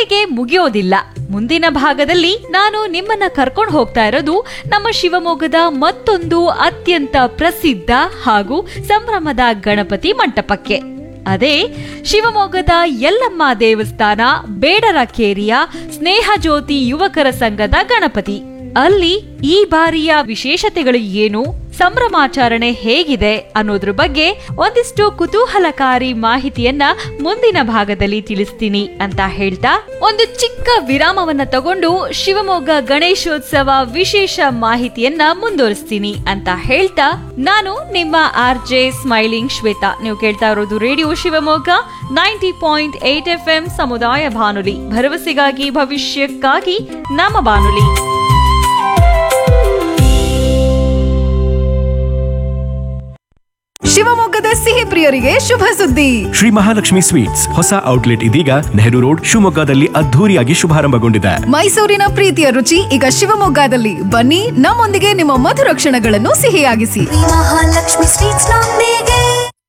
ಇಲ್ಲಿಗೆ ಮುಗಿಯೋದಿಲ್ಲ ಮುಂದಿನ ಭಾಗದಲ್ಲಿ ನಾನು ನಿಮ್ಮನ್ನ ಕರ್ಕೊಂಡು ಹೋಗ್ತಾ ಇರೋದು ನಮ್ಮ ಶಿವಮೊಗ್ಗದ ಮತ್ತೊಂದು ಅತ್ಯಂತ ಪ್ರಸಿದ್ಧ ಹಾಗೂ ಸಂಭ್ರಮದ ಗಣಪತಿ ಮಂಟಪಕ್ಕೆ ಅದೇ ಶಿವಮೊಗ್ಗದ ಯಲ್ಲಮ್ಮ ದೇವಸ್ಥಾನ ಬೇಡರ ಕೇರಿಯ ಸ್ನೇಹ ಜ್ಯೋತಿ ಯುವಕರ ಸಂಘದ ಗಣಪತಿ ಅಲ್ಲಿ ಈ ಬಾರಿಯ ವಿಶೇಷತೆಗಳು ಏನು ಸಂಭ್ರಮಾಚರಣೆ ಹೇಗಿದೆ ಅನ್ನೋದ್ರ ಬಗ್ಗೆ ಒಂದಿಷ್ಟು ಕುತೂಹಲಕಾರಿ ಮಾಹಿತಿಯನ್ನ ಮುಂದಿನ ಭಾಗದಲ್ಲಿ ತಿಳಿಸ್ತೀನಿ ಅಂತ ಹೇಳ್ತಾ ಒಂದು ಚಿಕ್ಕ ವಿರಾಮವನ್ನ ತಗೊಂಡು ಶಿವಮೊಗ್ಗ ಗಣೇಶೋತ್ಸವ ವಿಶೇಷ ಮಾಹಿತಿಯನ್ನ ಮುಂದುವರಿಸ್ತೀನಿ ಅಂತ ಹೇಳ್ತಾ ನಾನು ನಿಮ್ಮ ಆರ್ ಜೆ ಸ್ಮೈಲಿಂಗ್ ಶ್ವೇತಾ ನೀವು ಕೇಳ್ತಾ ಇರೋದು radio Shivamogga ninety point eight F M ಸಮುದಾಯ ಬಾನುಲಿ ಭರವಸೆಗಾಗಿ ಭವಿಷ್ಯಕ್ಕಾಗಿ ನಮ್ಮ ಬಾನುಲಿ ಶಿವಮೊಗ್ಗದ ಸಿಹಿ ಪ್ರಿಯರಿಗೆ ಶುಭ ಸುದ್ದಿ ಶ್ರೀ ಮಹಾಲಕ್ಷ್ಮಿ ಸ್ವೀಟ್ಸ್ ಹೊಸ ಔಟ್ಲೆಟ್ ಇದೀಗ ನೆಹರು ರೋಡ್ ಶಿವಮೊಗ್ಗದಲ್ಲಿ ಅದ್ಧೂರಿಯಾಗಿ ಶುಭಾರಂಭಗೊಂಡಿದೆ ಮೈಸೂರಿನ ಪ್ರೀತಿಯ ರುಚಿ ಈಗ ಶಿವಮೊಗ್ಗದಲ್ಲಿ ಬನ್ನಿ ನಮ್ಮೊಂದಿಗೆ ನಿಮ್ಮ ಮಧುರ ಕ್ಷಣಗಳನ್ನು ಸಿಹಿಯಾಗಿಸಿ ಮಹಾಲಕ್ಷ್ಮಿ ಸ್ವೀಟ್ಸ್ ನೊಂದಿಗೆ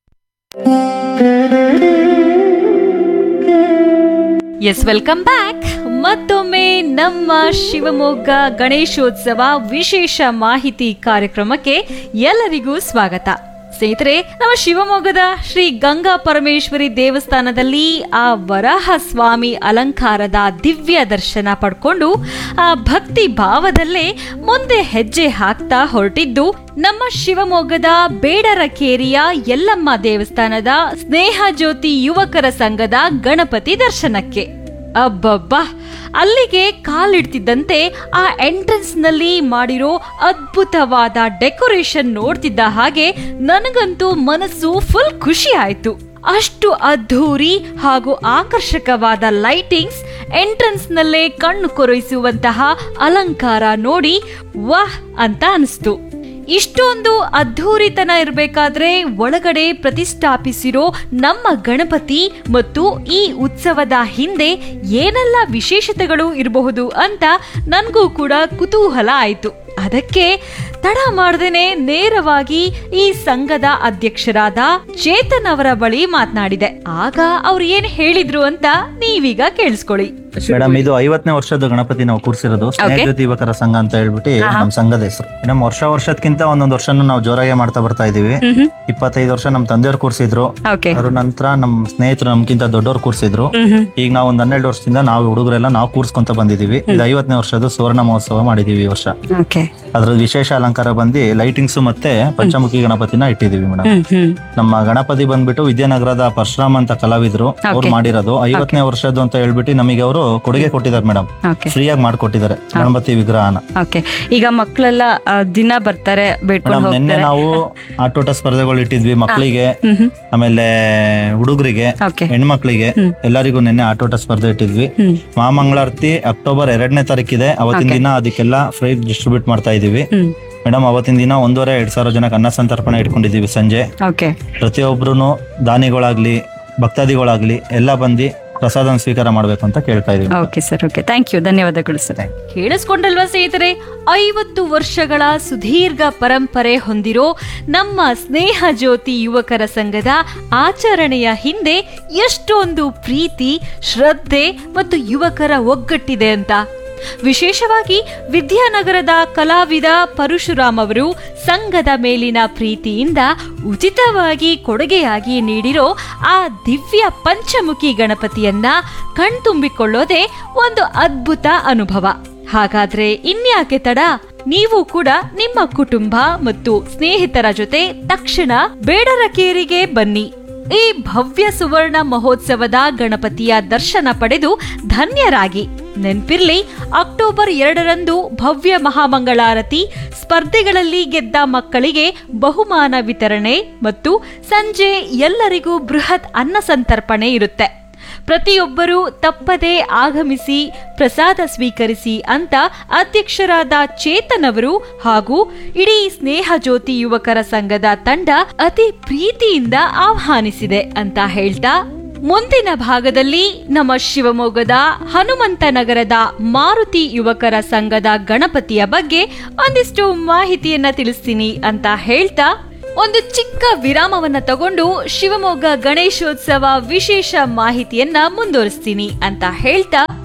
ಎಸ್ ವೆಲ್ಕಮ್ ಬ್ಯಾಕ್ ಮತ್ತೊಮ್ಮೆ ನಮ್ಮ ಶಿವಮೊಗ್ಗ ಗಣೇಶೋತ್ಸವ ವಿಶೇಷ ಮಾಹಿತಿ ಕಾರ್ಯಕ್ರಮಕ್ಕೆ ಎಲ್ಲರಿಗೂ ಸ್ವಾಗತ ಸ್ನೇಹಿತರೆ ನಮ್ಮ ಶಿವಮೊಗ್ಗದ ಶ್ರೀ ಗಂಗಾ ಪರಮೇಶ್ವರಿ ದೇವಸ್ಥಾನದಲ್ಲಿ ಆ ವರಾಹ ಸ್ವಾಮಿ ಅಲಂಕಾರದ ದಿವ್ಯ ದರ್ಶನ ಪಡ್ಕೊಂಡು ಆ ಭಕ್ತಿ ಭಾವದಲ್ಲೇ ಮುಂದೆ ಹೆಜ್ಜೆ ಹಾಕ್ತಾ ಹೊರಟಿದ್ದು ನಮ್ಮ ಶಿವಮೊಗ್ಗದ ಬೇಡರ ಕೇರಿಯ ಯಲ್ಲಮ್ಮ ದೇವಸ್ಥಾನದ ಸ್ನೇಹ ಜ್ಯೋತಿ ಯುವಕರ ಸಂಘದ ಗಣಪತಿ ದರ್ಶನಕ್ಕೆ ಅಬ್ಬಬ್ಬಾ ಅಲ್ಲಿಗೆ ಕಾಲಿಡ್ತಿದ್ದಂತೆ ಆ ಎಂಟ್ರೆನ್ಸ್ ನಲ್ಲಿ ಮಾಡಿರೋ ಅದ್ಭುತವಾದ ಡೆಕೋರೇಷನ್ ನೋಡ್ತಿದ್ದ ಹಾಗೆ ನನಗಂತೂ ಮನಸ್ಸು ಫುಲ್ ಖುಷಿ ಆಯ್ತು ಅಷ್ಟು ಅದ್ಧೂರಿ ಹಾಗೂ ಆಕರ್ಷಕವಾದ ಲೈಟಿಂಗ್ಸ್ ಎಂಟ್ರೆನ್ಸ್ ನಲ್ಲೇ ಕಣ್ಣು ಕೊರೈಸುವಂತಹ ಅಲಂಕಾರ ನೋಡಿ ವಾಹ್ ಅಂತ ಅನಿಸ್ತು ಇಷ್ಟೊಂದು ಅದ್ಧೂರಿತನ ಇರಬೇಕಾದ್ರೆ ಒಳಗಡೆ ಪ್ರತಿಷ್ಠಾಪಿಸಿರೋ ನಮ್ಮ ಗಣಪತಿ ಮತ್ತು ಈ ಉತ್ಸವದ ಹಿಂದೆ ಏನೆಲ್ಲ ವಿಶೇಷತೆಗಳು ಇರಬಹುದು ಅಂತ ನನಗೂ ಕೂಡ ಕುತೂಹಲ ಆಯಿತು ಅದಕ್ಕೆ ತಡ ಮಾಡ್ದೇನೆ ನೇರವಾಗಿ ಈ ಸಂಘದ ಅಧ್ಯಕ್ಷರಾದ ಚೇತನ್ ಅವರ ಬಳಿ ಮಾತನಾಡಿದೆ ಆಗ ಅವ್ರು ಏನ್ ಹೇಳಿದ್ರು ಅಂತ ನೀವೀಗ ಕೇಳಿಸ್ಕೊಳ್ಳಿ ಮೇಡಮ್ ಇದು ಐವತ್ತನೇ ವರ್ಷದ ಗಣಪತಿ ನಾವು ಕೂರ್ಸಿರೋದು ಸ್ನೇಹಜ್ಯೋತಿ ಯುವಕರ ಸಂಘ ಅಂತ ಹೇಳ್ಬಿಟ್ಟು ನಮ್ಮ ಸಂಘದ ಹೆಸರು ಮೇಡಮ್ ವರ್ಷ ವರ್ಷಕ್ಕಿಂತ ಒಂದೊಂದು ವರ್ಷನೂ ನಾವು ಜೋರಾಗಿ ಮಾಡ್ತಾ ಬರ್ತಾ ಇದೀವಿ ಇಪ್ಪತ್ತೈದು ವರ್ಷ ನಮ್ ತಂದೆಯವ್ರು ಕೂರ್ಸಿದ್ರು ಓಕೆ ಅದ್ರ ನಂತರ ನಮ್ ಸ್ನೇಹಿತರು ನಮ್ಗಿಂತ ದೊಡ್ಡವ್ರು ಕೂರ್ಸಿದ್ರು ಈಗ ನಾವು ಒಂದ್ ಹನ್ನೆರಡು ವರ್ಷದಿಂದ ನಾವು ಹುಡುಗರೆಲ್ಲ ನಾವು ಕೂರ್ಸ್ಕೊಂತ ಬಂದಿದೀವಿ ಇದು ಐವತ್ತನೇ ವರ್ಷದ ಸುವರ್ಣ ಮಹೋತ್ಸವ ಮಾಡಿದೀವಿ ಈ ವರ್ಷ ಓಕೆ ಅದ್ರ ವಿಶೇಷ ಅಲಂಕಾರ ಬಂದು ಲೈಟಿಂಗ್ಸ್ ಮತ್ತೆ ಪಂಚಮುಖಿ ಗಣಪತಿನ ಇಟ್ಟಿದೀವಿ ಮೇಡಮ್ ನಮ್ಮ ಗಣಪತಿ ಬಂದ್ಬಿಟ್ಟು ವಿದ್ಯಾನಗರದ ಪರಶುರಾಮ್ ಅಂತ ಕಲಾವಿದ್ರು ಅವ್ರು ಮಾಡಿರೋದು ಐವತ್ತನೇ ವರ್ಷದ್ದು ಅಂತ ಹೇಳ್ಬಿಟ್ಟು ನಮಗೆ ಅವರು ಕೊಡುಗೆ ಕೊಟ್ಟಿದ್ದಾರೆ ಮೇಡಮ್ ಓಕೆ ಫ್ರೀಯಾಗಿ ಮಾಡ್ಕೊಟ್ಟಿದ್ದಾರೆ ಗಣಪತಿ ವಿಗ್ರಹನ ಓಕೆ ಈಗ ಮಕ್ಕಳೆಲ್ಲ ದಿನ ಬರ್ತಾರೆ ಬೇಡ್ಕೊಂಡು ಮೇಡಮ್ ನಿನ್ನೆ ನಾವು ಆಟೋಟ ಸ್ಪರ್ಧೆಗಳು ಇಟ್ಟಿದ್ವಿ ಮಕ್ಕಳಿಗೆ ಆಮೇಲೆ ಹುಡುಗರಿಗೆ ಓಕೆ ಹೆಣ್ಮಕ್ಳಿಗೆ ಎಲ್ಲರಿಗೂ ನಿನ್ನೆ ಆಟೋಟ ಸ್ಪರ್ಧೆ ಇಟ್ಟಿದ್ವಿ ಮಹಾಮಂಗಳಾರತಿ ಅಕ್ಟೋಬರ್ ಎರಡನೇ ತಾರೀಕಿದೆ ಅವತ್ತಿನ ದಿನ ಅದಕ್ಕೆಲ್ಲ ಫ್ರೈ ಡಿಸ್ಟ್ರಿಬ್ಯೂಟ್ ಮಾಡ್ತಾ ಇದೀವಿ ಮೇಡಮ್ ಅವತ್ತಿನ ದಿನ ಒಂದೂವರೆ ಎರಡ್ ಸಾವಿರ ಜನಕ್ಕೆ ಅನ್ನ ಸಂತರ್ಪಣೆ ಇಟ್ಕೊಂಡಿದೀವಿ ಸಂಜೆ ಓಕೆ ಪ್ರತಿಯೊಬ್ರು ದಾನಿಗಳಾಗ್ಲಿ ಭಕ್ತಾದಿಗಳಾಗ್ಲಿ ಎಲ್ಲ ಬಂದು ಪ್ರಸಾದನ ಸ್ವೀಕಾರ ಮಾಡ್ಬೇಕು ಅಂತ ಕೇಳ್ತಾ ಇದೀವಿ okay sir okay thank you ಧನ್ಯವಾದಗಳು ಸರ್ ಕೇಳಿಸ್ಕೊಂಡಲ್ವಾ ಸ್ನೇಹಿತರೆ ಐವತ್ತು ವರ್ಷಗಳ ಸುದೀರ್ಘ ಪರಂಪರೆ ಹೊಂದಿರೋ ನಮ್ಮ ಸ್ನೇಹ ಜ್ಯೋತಿ ಯುವಕರ ಸಂಘದ ಆಚರಣೆಯ ಹಿಂದೆ ಎಷ್ಟೊಂದು ಪ್ರೀತಿ ಶ್ರದ್ಧೆ ಮತ್ತು ಯುವಕರ ಒಗ್ಗಟ್ಟಿದೆ ಅಂತ ವಿಶೇಷವಾಗಿ ವಿದ್ಯಾನಗರದ ಕಲಾವಿದ ಪರಶುರಾಮ್ ಅವರು ಸಂಘದ ಮೇಲಿನ ಪ್ರೀತಿಯಿಂದ ಉಚಿತವಾಗಿ ಕೊಡುಗೆಯಾಗಿ ನೀಡಿರೋ ಆ ದಿವ್ಯ ಪಂಚಮುಖಿ ಗಣಪತಿಯನ್ನ ಕಣ್ತುಂಬಿಕೊಳ್ಳೋದೇ ಒಂದು ಅದ್ಭುತ ಅನುಭವ ಹಾಗಾದ್ರೆ ಇನ್ಯಾಕೆ ತಡ ನೀವು ಕೂಡ ನಿಮ್ಮ ಕುಟುಂಬ ಮತ್ತು ಸ್ನೇಹಿತರ ಜೊತೆ ತಕ್ಷಣ ಬೇಡರ ಕೇರಿಗೆ ಬನ್ನಿ ಈ ಭವ್ಯ ಸುವರ್ಣ ಮಹೋತ್ಸವದ ಗಣಪತಿಯ ದರ್ಶನ ಪಡೆದು ಧನ್ಯರಾಗಿ ನೆನ್ಪಿರ್ಲಿ ಅಕ್ಟೋಬರ್ ಎರಡರಂದು ಭವ್ಯ ಮಹಾಮಂಗಳಾರತಿ ಸ್ಪರ್ಧೆಗಳಲ್ಲಿ ಗೆದ್ದ ಮಕ್ಕಳಿಗೆ ಬಹುಮಾನ ವಿತರಣೆ ಮತ್ತು ಸಂಜೆ ಎಲ್ಲರಿಗೂ ಬೃಹತ್ ಅನ್ನ ಸಂತರ್ಪಣೆ ಇರುತ್ತೆ ಪ್ರತಿಯೊಬ್ಬರೂ ತಪ್ಪದೇ ಆಗಮಿಸಿ ಪ್ರಸಾದ ಸ್ವೀಕರಿಸಿ ಅಂತ ಅಧ್ಯಕ್ಷರಾದ ಚೇತನ್ ಅವರು ಹಾಗೂ ಇಡೀ ಸ್ನೇಹ ಜ್ಯೋತಿ ಯುವಕರ ಸಂಘದ ತಂಡ ಅತಿ ಪ್ರೀತಿಯಿಂದ ಆಹ್ವಾನಿಸಿದೆ ಅಂತ ಹೇಳ್ತಾ ಮುಂದಿನ ಭಾಗದಲ್ಲಿ ನಮ್ಮ ಶಿವಮೊಗ್ಗದ ಹನುಮಂತ ನಗರದ ಮಾರುತಿ ಯುವಕರ ಸಂಘದ ಗಣಪತಿಯ ಬಗ್ಗೆ ಒಂದಿಷ್ಟು ಮಾಹಿತಿಯನ್ನ ತಿಳಿಸ್ತೀನಿ ಅಂತ ಹೇಳ್ತಾ ಒಂದು ಚಿಕ್ಕ ವಿರಾಮವನ್ನ ತಗೊಂಡು ಶಿವಮೊಗ್ಗ ಗಣೇಶೋತ್ಸವ ವಿಶೇಷ ಮಾಹಿತಿಯನ್ನ ಮುಂದುವರಿಸ್ತೀನಿ ಅಂತ ಹೇಳ್ತಾ